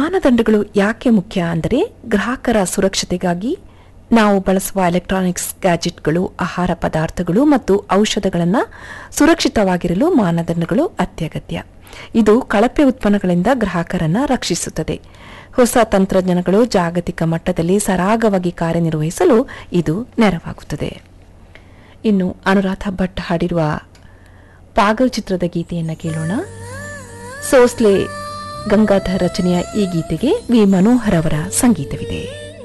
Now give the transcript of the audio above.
ಮಾನದಂಡಗಳು ಯಾಕೆ ಮುಖ್ಯ ಅಂದರೆ ಗ್ರಾಹಕರ ಸುರಕ್ಷತೆಗಾಗಿ ನಾವು ಬಳಸುವ ಎಲೆಕ್ಟ್ರಾನಿಕ್ಸ್ ಗ್ಯಾಜೆಟ್ಗಳು ಆಹಾರ ಪದಾರ್ಥಗಳು ಮತ್ತು ಔಷಧಗಳನ್ನು ಸುರಕ್ಷಿತವಾಗಿರಲು ಮಾನದಂಡಗಳು ಅತ್ಯಗತ್ಯ ಇದು ಕಳಪೆ ಉತ್ಪನ್ನಗಳಿಂದ ಗ್ರಾಹಕರನ್ನ ರಕ್ಷಿಸುತ್ತದೆ ಹೊಸ ತಂತ್ರಜ್ಞಾನಗಳು ಜಾಗತಿಕ ಮಟ್ಟದಲ್ಲಿ ಸರಾಗವಾಗಿ ಕಾರ್ಯನಿರ್ವಹಿಸಲು ಇದು ನೆರವಾಗುತ್ತದೆ ಇನ್ನು ಅನುರಾಧ ಭಟ್ ಹಾಡಿರುವ ಪಾಗಲ್ ಚಿತ್ರದ ಗೀತೆಯನ್ನು ಕೇಳೋಣ ಸೋಸ್ಲೆ ಗಂಗಾಧರ್ ರಚನೆಯ ಈ ಗೀತೆಗೆ ವಿ ಮನೋಹರ್ ಅವರ ಸಂಗೀತವಿದೆ